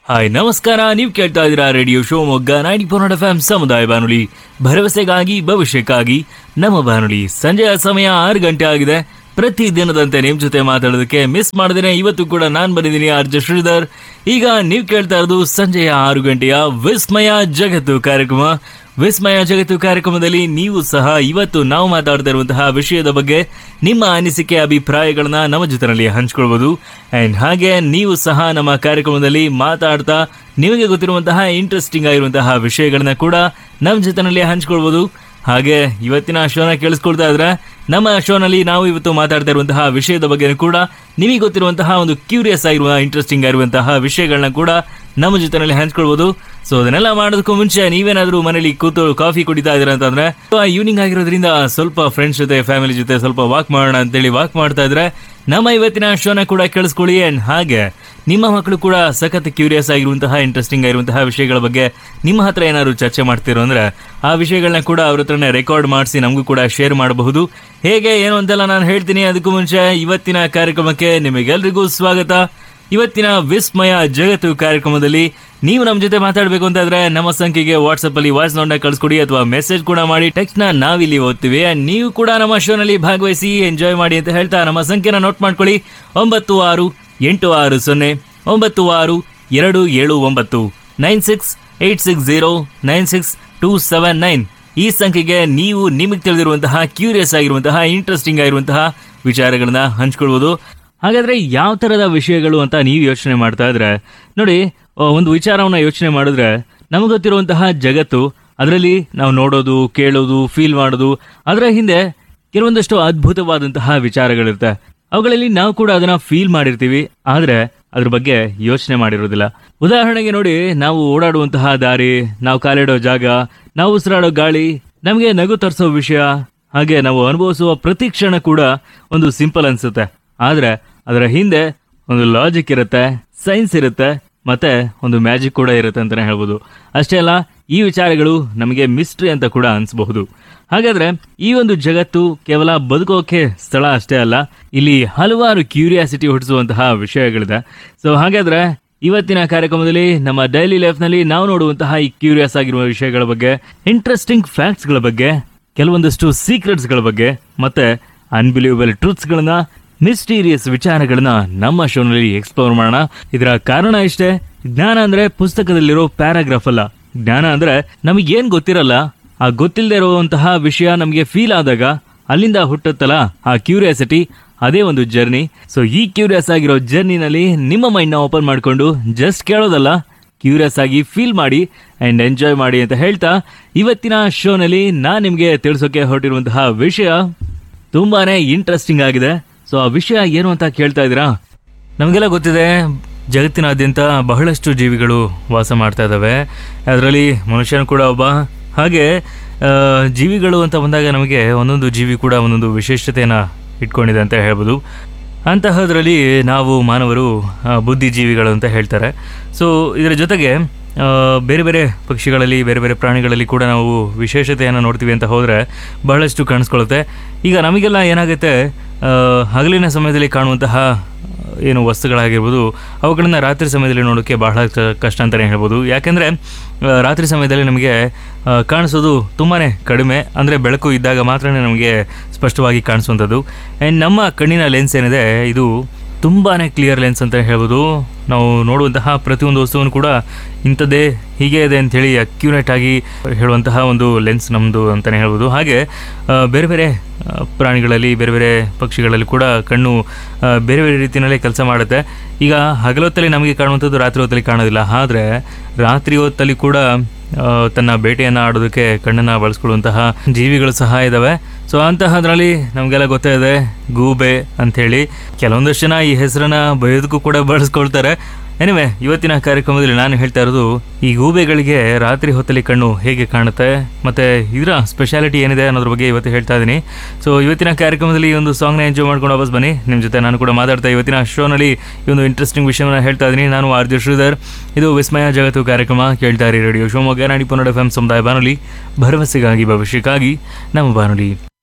hi ನಮಸ್ಕಾರ ನೀವು ಕೇಳ್ತಾ ಇದ್ದೀರಾ radio Shivamogga ninety four F M ಸಮುದಾಯ ಬಾನುಲಿ ಭರವಸೆಗಾಗಿ ಭವಿಷ್ಯಕ್ಕಾಗಿ ನಮ್ಮ ಬಾನುಲಿ ಸಂಜೆಯ ಸಮಯ ಆರು ಗಂಟೆ ಆಗಿದೆ ಪ್ರತಿ ದಿನದಂತೆ ನಿಮ್ ಜೊತೆ ಮಾತಾಡೋದಕ್ಕೆ ಮಿಸ್ ಮಾಡಿದ್ರೆ ಇವತ್ತು ಕೂಡ ನಾನ್ ಬಂದಿದ್ದೀನಿ ಆರ್ಜ ಶ್ರೀಧರ್ ಈಗ ನೀವು ಕೇಳ್ತಾ ಇರೋದು ಸಂಜೆಯ ಆರು ಗಂಟೆಯ ವಿಸ್ಮಯ ಜಗತ್ತು ಕಾರ್ಯಕ್ರಮ ವಿಸ್ಮಯ ಜಗತ್ತು ಕಾರ್ಯಕ್ರಮದಲ್ಲಿ ನೀವು ಸಹ ಇವತ್ತು ನಾವು ಮಾತಾಡ್ತಾ ಇರುವಂತಹ ವಿಷಯದ ಬಗ್ಗೆ ನಿಮ್ಮ ಅನಿಸಿಕೆ ಅಭಿಪ್ರಾಯಗಳನ್ನ ನಮ್ಮ ಜೊತೆನಲ್ಲಿ ಹಂಚ್ಕೊಳ್ಬಹುದು ಅಂಡ್ ಹಾಗೆ ನೀವು ಸಹ ನಮ್ಮ ಕಾರ್ಯಕ್ರಮದಲ್ಲಿ ಮಾತಾಡ್ತಾ ನಿಮಗೆ ಗೊತ್ತಿರುವಂತಹ ಇಂಟ್ರೆಸ್ಟಿಂಗ್ ಆಗಿರುವಂತಹ ವಿಷಯಗಳನ್ನ ಕೂಡ ನಮ್ಮ ಜೊತೆನಲ್ಲಿ ಹಂಚ್ಕೊಳ್ಬಹುದು ಹಾಗೆ ಇವತ್ತಿನ ಶೋನ ಕೇಳಿಸ್ಕೊಳ್ತಾ ಇದ್ರೆ ನಮ್ಮ ಶೋನಲ್ಲಿ ನಾವು ಇವತ್ತು ಮಾತಾಡ್ತಾ ಇರುವಂತಹ ವಿಷಯದ ಬಗ್ಗೆ ಕೂಡ ನಿಮಗೆ ಗೊತ್ತಿರುವಂತಹ ಒಂದು ಕ್ಯೂರಿಯಸ್ ಆಗಿರುವ ಇಂಟ್ರೆಸ್ಟಿಂಗ್ ಆಗಿರುವಂತಹ ವಿಷಯಗಳನ್ನ ಕೂಡ ನಮ್ಮ ಜೊತೆನಲ್ಲಿ ಹಂಚ್ಕೊಳ್ಬಹುದು ಸೊ ಅದನ್ನೆಲ್ಲ ಮಾಡೋದಕ್ಕೂ ಮುಂಚೆ ನೀವೇನಾದ್ರೂ ಮನೇಲಿ ಕೂತು ಕಾಫಿ ಕುಡಿತಾ ಇದ್ದೀರಾ ಅಂತಂದ್ರೆ ಈವ್ನಿಂಗ್ ಆಗಿರೋದ್ರಿಂದ ಸ್ವಲ್ಪ ಫ್ರೆಂಡ್ಸ್ ಜೊತೆ ಫ್ಯಾಮಿಲಿ ಜೊತೆ ಸ್ವಲ್ಪ ವಾಕ್ ಮಾಡೋಣ ಅಂತೇಳಿ ವಾಕ್ ಮಾಡ್ತಾ ಇದ್ರೆ ನಮ್ಮ ಇವತ್ತಿನ ಶೋನ ಕೂಡ ಕೇಳಿಸ್ಕೊಳ್ಳಿ ಅಂಡ್ ಹಾಗೆ ನಿಮ್ಮ ಮಕ್ಕಳು ಕೂಡ ಸಖತ್ ಕ್ಯೂರಿಯಸ್ ಆಗಿರುವಂತಹ ಇಂಟ್ರೆಸ್ಟಿಂಗ್ ಆಗಿರುವಂತಹ ವಿಷಯಗಳ ಬಗ್ಗೆ ನಿಮ್ಮ ಹತ್ರ ಏನಾದ್ರು ಚರ್ಚೆ ಮಾಡ್ತಿರೋ ಅಂದ್ರೆ ಆ ವಿಷಯಗಳನ್ನ ಕೂಡ ಅವ್ರ ಹತ್ರನೇ ರೆಕಾರ್ಡ್ ಮಾಡಿಸಿ ನಮಗೂ ಕೂಡ ಶೇರ್ ಮಾಡಬಹುದು ಹೇಗೆ ಏನು ಅಂತೆಲ್ಲ ನಾನು ಹೇಳ್ತೀನಿ ಅದಕ್ಕೂ ಮುಂಚೆ ಇವತ್ತಿನ ಕಾರ್ಯಕ್ರಮಕ್ಕೆ ನಿಮಗೆಲ್ರಿಗೂ ಸ್ವಾಗತ ಇವತ್ತಿನ ವಿಸ್ಮಯ ಜಗತ್ತು ಕಾರ್ಯಕ್ರಮದಲ್ಲಿ ನೀವು ನಮ್ಮ ಜೊತೆ ಮಾತಾಡಬೇಕು ಅಂತಾದ್ರೆ ನಮ್ಮ ಸಂಖ್ಯೆಗೆ ವಾಟ್ಸ್ಆಪ್ ಅಲ್ಲಿ ವಾಯ್ಸ್ ನೋಟ್ನ ಕಳಿಸ್ಕೊಡಿ ಅಥವಾ ಮೆಸೇಜ್ ಕೂಡ ಮಾಡಿ ಟೆಕ್ಸ್ಟ್ ನ ನಾವಿಲ್ಲಿ ಓದ್ತೀವಿ And ನೀವು ಕೂಡ ನಮ್ಮ ಶೋನಲ್ಲಿ ಭಾಗವಹಿಸಿ ಎಂಜಾಯ್ ಮಾಡಿ ಅಂತ ಹೇಳ್ತಾ ನಮ್ಮ ಸಂಖ್ಯೆನ ನೋಟ್ ಮಾಡ್ಕೊಳ್ಳಿ ಒಂಬತ್ತು ಆರು ಎಂಟು ಆರು ಸೊನ್ನೆ ಒಂಬತ್ತು ಆರು ಎರಡು ಏಳು ಒಂಬತ್ತು nine six eight six zero nine six two seven nine ಈ ಸಂಖ್ಯೆಗೆ ನೀವು ನಿಮಗೆ ತಿಳಿದಿರುವಂತಹ ಕ್ಯೂರಿಯಸ್ ಆಗಿರುವಂತಹ ಇಂಟ್ರೆಸ್ಟಿಂಗ್ ಆಗಿರುವಂತಹ ವಿಚಾರಗಳನ್ನ ಹಂಚ್ಕೊಳ್ಬೋದು ಹಾಗಾದ್ರೆ ಯಾವ ತರದ ವಿಷಯಗಳು ಅಂತ ನೀವು ಯೋಚನೆ ಮಾಡ್ತಾ ಇದ್ರೆ ನೋಡಿ ಆ, ಒಂದು ವಿಚಾರವನ್ನ ಯೋಚನೆ ಮಾಡಿದ್ರೆ ನಮಗೆ ಗೊತ್ತಿರುವಂತಹ ಜಗತ್ತು ಅದರಲ್ಲಿ ನಾವು ನೋಡೋದು ಕೇಳೋದು ಫೀಲ್ ಮಾಡೋದು ಅದರ ಹಿಂದೆ ಕೆಲವೊಂದಷ್ಟು ಅದ್ಭುತವಾದಂತಹ ವಿಚಾರಗಳಿರುತ್ತೆ ಅವುಗಳಲ್ಲಿ ನಾವು ಕೂಡ ಅದನ್ನ ಫೀಲ್ ಮಾಡಿರ್ತೀವಿ ಆದ್ರೆ ಅದ್ರ ಬಗ್ಗೆ ಯೋಚನೆ ಮಾಡಿರೋದಿಲ್ಲ ಉದಾಹರಣೆಗೆ ನೋಡಿ ನಾವು ಓಡಾಡುವಂತಹ ದಾರಿ ನಾವು ಕಾಲಿಡೋ ಜಾಗ ನಾವು ಉಸಿರಾಡೋ ಗಾಳಿ ನಮಗೆ ನಗು ತರಿಸೋ ವಿಷಯ ಹಾಗೆ ನಾವು ಅನುಭವಿಸುವ ಪ್ರತಿ ಕ್ಷಣ ಕೂಡ ಒಂದು ಸಿಂಪಲ್ ಅನ್ಸುತ್ತೆ ಆದ್ರೆ ಅದರ ಹಿಂದೆ ಒಂದು ಲಾಜಿಕ್ ಇರುತ್ತೆ ಸೈನ್ಸ್ ಇರುತ್ತೆ ಮತ್ತೆ ಒಂದು ಮ್ಯಾಜಿಕ್ ಕೂಡ ಇರುತ್ತೆ ಅಂತಾನೆ ಹೇಳ್ಬೋದು ಅಷ್ಟೇ ಅಲ್ಲ ಈ ವಿಚಾರಗಳು ನಮಗೆ ಮಿಸ್ಟ್ರಿ ಅಂತ ಕೂಡ ಅನ್ಸಬಹುದು ಹಾಗಾದ್ರೆ ಈ ಒಂದು ಜಗತ್ತು ಕೇವಲ ಬದುಕೋಕೆ ಸ್ಥಳ ಅಷ್ಟೇ ಅಲ್ಲ ಇಲ್ಲಿ ಹಲವಾರು ಕ್ಯೂರಿಯಾಸಿಟಿ ಹುಟ್ಟಿಸುವಂತಹ ವಿಷಯಗಳಿದೆ ಸೊ ಹಾಗಾದ್ರೆ ಇವತ್ತಿನ ಕಾರ್ಯಕ್ರಮದಲ್ಲಿ ನಮ್ಮ ಡೈಲಿ ಲೈಫ್ ನಲ್ಲಿ ನಾವು ನೋಡುವಂತಹ ಈ ಕ್ಯೂರಿಯಸ್ ಆಗಿರುವ ವಿಷಯಗಳ ಬಗ್ಗೆ ಇಂಟ್ರೆಸ್ಟಿಂಗ್ ಫ್ಯಾಕ್ಟ್ಸ್ ಗಳ ಬಗ್ಗೆ ಕೆಲವೊಂದಷ್ಟು ಸೀಕ್ರೆಟ್ಸ್ ಗಳ ಬಗ್ಗೆ ಮತ್ತೆ ಅನ್ಬಿಲೀವಬಲ್ ಟ್ರೂತ್ಸ್ ಗಳನ್ನ ಮಿಸ್ಟೀರಿಯಸ್ ವಿಚಾರಗಳನ್ನ ನಮ್ಮ ಶೋನಲ್ಲಿ ಎಕ್ಸ್ಪ್ಲೋರ್ ಮಾಡೋಣ ಇದರ ಕಾರಣ ಇಷ್ಟೇ ಜ್ಞಾನ ಅಂದ್ರೆ ಪುಸ್ತಕದಲ್ಲಿರೋ ಪ್ಯಾರಾಗ್ರಾಫ್ ಅಲ್ಲ ಜ್ಞಾನ ಅಂದ್ರೆ ನಮಗೆ ಏನ್ ಗೊತ್ತಿರಲ್ಲ ಆ ಗೊತ್ತಿಲ್ಲದೆ ಇರುವಂತಹ ವಿಷಯ ನಮಗೆ ಫೀಲ್ ಆದಾಗ ಅಲ್ಲಿಂದ ಹುಟ್ಟುತ್ತಲ್ಲ ಆ ಕ್ಯೂರಿಯಾಸಿಟಿ ಅದೇ ಒಂದು ಜರ್ನಿ ಸೊ ಈ ಕ್ಯೂರಿಯಸ್ ಆಗಿರೋ ಜರ್ನಿನಲ್ಲಿ ನಿಮ್ಮ ಮೈಂಡ್ನ ಓಪನ್ ಮಾಡಿಕೊಂಡು ಜಸ್ಟ್ ಕೇಳೋದಲ್ಲ ಕ್ಯೂರಿಯಸ್ ಆಗಿ ಫೀಲ್ ಮಾಡಿ ಅಂಡ್ ಎಂಜಾಯ್ ಮಾಡಿ ಅಂತ ಹೇಳ್ತಾ ಇವತ್ತಿನ ಶೋನಲ್ಲಿ ನಾನು ನಿಮಗೆ ತಿಳಿಸೋಕೆ ಹೊರಟಿರುವಂತಹ ವಿಷಯ ತುಂಬಾನೇ ಇಂಟ್ರೆಸ್ಟಿಂಗ್ ಆಗಿದೆ ಸೊ ಆ ವಿಷಯ ಏನು ಅಂತ ಕೇಳ್ತಾ ಇದ್ದೀರಾ ನಮಗೆಲ್ಲ ಗೊತ್ತಿದೆ ಜಗತ್ತಿನಾದ್ಯಂತ ಬಹಳಷ್ಟು ಜೀವಿಗಳು ವಾಸ ಮಾಡ್ತಾ ಇದ್ದಾವೆ ಅದರಲ್ಲಿ ಮನುಷ್ಯನು ಕೂಡ ಒಬ್ಬ ಹಾಗೆ ಆ, ಜೀವಿಗಳು ಅಂತ ಬಂದಾಗ ನಮಗೆ ಒಂದೊಂದು ಜೀವಿ ಕೂಡ ಒಂದೊಂದು ವಿಶೇಷತೆಯನ್ನು ಇಟ್ಕೊಂಡಿದೆ ಅಂತ ಹೇಳ್ಬೋದು ಅಂತಹದ್ರಲ್ಲಿ ನಾವು ಮಾನವರು ಆ, ಬುದ್ಧಿಜೀವಿಗಳು ಅಂತ ಹೇಳ್ತಾರೆ ಸೊ ಇದರ ಜೊತೆಗೆ ಆ, ಬೇರೆ ಬೇರೆ ಪಕ್ಷಿಗಳಲ್ಲಿ ಬೇರೆ ಬೇರೆ ಪ್ರಾಣಿಗಳಲ್ಲಿ ಕೂಡ ನಾವು ವಿಶೇಷತೆಯನ್ನು ನೋಡ್ತೀವಿ ಅಂತ ಹೋದರೆ ಬಹಳಷ್ಟು ಕಾಣಿಸ್ಕೊಳ್ಳುತ್ತೆ ಈಗ ನಮಗೆಲ್ಲ ಏನಾಗುತ್ತೆ ಆ, ಹಗಲಿನ ಸಮಯದಲ್ಲಿ ಕಾಣುವಂತಹ ಏನು ವಸ್ತುಗಳಾಗಿರ್ಬೋದು ಅವುಗಳನ್ನ ರಾತ್ರಿ ಸಮಯದಲ್ಲಿ ನೋಡೋಕ್ಕೆ ಬಹಳ ಕ- ಕಷ್ಟ ಅಂತಲೇ ಹೇಳ್ಬೋದು ಯಾಕೆಂದರೆ ರಾತ್ರಿ ಸಮಯದಲ್ಲಿ ನಮಗೆ ಆ, ಕಾಣಿಸೋದು ತುಂಬಾ ಕಡಿಮೆ ಅಂದರೆ ಬೆಳಕು ಇದ್ದಾಗ ಮಾತ್ರ ನಮಗೆ ಸ್ಪಷ್ಟವಾಗಿ ಕಾಣಿಸುವಂಥದ್ದು ಆ್ಯಂಡ್ ನಮ್ಮ ಕಣ್ಣಿನ ಲೆನ್ಸ್ ಏನಿದೆ ಇದು ತುಂಬಾ ಕ್ಲಿಯರ್ ಲೆನ್ಸ್ ಅಂತ ಹೇಳ್ಬೋದು ನಾವು ನೋಡುವಂತಹ ಪ್ರತಿಯೊಂದು ವಸ್ತುವನ್ನು ಕೂಡ ಇಂಥದ್ದೇ ಹೀಗೆ ಇದೆ ಅಂಥೇಳಿ ಅಕ್ಯುರೇಟ್ ಆಗಿ ಹೇಳುವಂತಹ ಒಂದು ಲೆನ್ಸ್ ನಮ್ಮದು ಅಂತಲೇ ಹೇಳ್ಬೋದು ಹಾಗೆ ಆ, ಬೇರೆ ಬೇರೆ ಆ, ಪ್ರಾಣಿಗಳಲ್ಲಿ ಬೇರೆ ಬೇರೆ ಪಕ್ಷಿಗಳಲ್ಲಿ ಕೂಡ ಕಣ್ಣು ಆ, ಬೇರೆ ಬೇರೆ ರೀತಿಯಲ್ಲೇ ಕೆಲಸ ಮಾಡುತ್ತೆ ಈಗ ಹಗಲೊತ್ತಲ್ಲಿ ನಮಗೆ ಕಾಣುವಂಥದ್ದು ರಾತ್ರಿ ಹೊತ್ತಲ್ಲಿ ಕಾಣೋದಿಲ್ಲ ಆದರೆ ರಾತ್ರಿ ಹೊತ್ತಲ್ಲಿ ಕೂಡ ಆ, ತನ್ನ ಬೇಟೆಯನ್ನು ಆಡೋದಕ್ಕೆ ಕಣ್ಣನ್ನು ಬಳಸ್ಕೊಳ್ಳುವಂತಹ ಜೀವಿಗಳು ಸಹ ಇದ್ದಾವೆ ಸೊ ಅಂತಹದ್ರಲ್ಲಿ ನಮಗೆಲ್ಲ ಗೊತ್ತೇ ಇದೆ ಗೂಬೆ ಅಂಥೇಳಿ ಕೆಲವೊಂದಷ್ಟು ಜನ ಈ ಹೆಸರನ್ನ ಬಯೋದಕ್ಕೂ ಕೂಡ ಬಳಸ್ಕೊಳ್ತಾರೆ ಎನಿವೆ ಇವತ್ತಿನ ಕಾರ್ಯಕ್ರಮದಲ್ಲಿ ನಾನು ಹೇಳ್ತಾ ಇರೋದು ಈ ಗೂಬೆಗಳಿಗೆ ರಾತ್ರಿ ಹೊತ್ತಲ್ಲಿ ಕಣ್ಣು ಹೇಗೆ ಕಾಣುತ್ತೆ ಮತ್ತೆ ಇದರ ಸ್ಪೆಷಾಲಿಟಿ ಏನಿದೆ ಅನ್ನೋದ್ರ ಬಗ್ಗೆ ಇವತ್ತು ಹೇಳ್ತಾ ಇದ್ದೀನಿ ಸೊ ಇವತ್ತಿನ ಕಾರ್ಯಕ್ರಮದಲ್ಲಿ ಈ ಒಂದು ಸಾಂಗ್ನ ಎಂಜಾಯ್ ಮಾಡ್ಕೊಂಡು ವಾಪಸ್ ಬನ್ನಿ ನಿಮ್ಮ ಜೊತೆ ನಾನು ಕೂಡ ಮಾತಾಡ್ತಾ ಇವತ್ತಿನ ಶೋನಲ್ಲಿ ಈ ಒಂದು ಇಂಟ್ರೆಸ್ಟಿಂಗ್ ವಿಷಯವನ್ನು ಹೇಳ್ತಾ ಇದ್ದೀನಿ ನಾನು ಆರ್ ಜೆ ಶ್ರೀಧರ್ ಇದು ವಿಸ್ಮಯ ಜಗತ್ತು ಕಾರ್ಯಕ್ರಮ ಕೇಳ್ತಾ ಇರಿ ರೇಡಿಯೋ ಶಿವಮೊಗ್ಗ ನಾಡಿ ಪನ್ನಡ ಎಫ್ ಎಂ ಸಮುದಾಯ ಬಾನುಲಿ ಭರವಸೆಗಾಗಿ ಭವಿಷ್ಯಕ್ಕಾಗಿ ನಮ್ಮ ಬಾನುಲಿ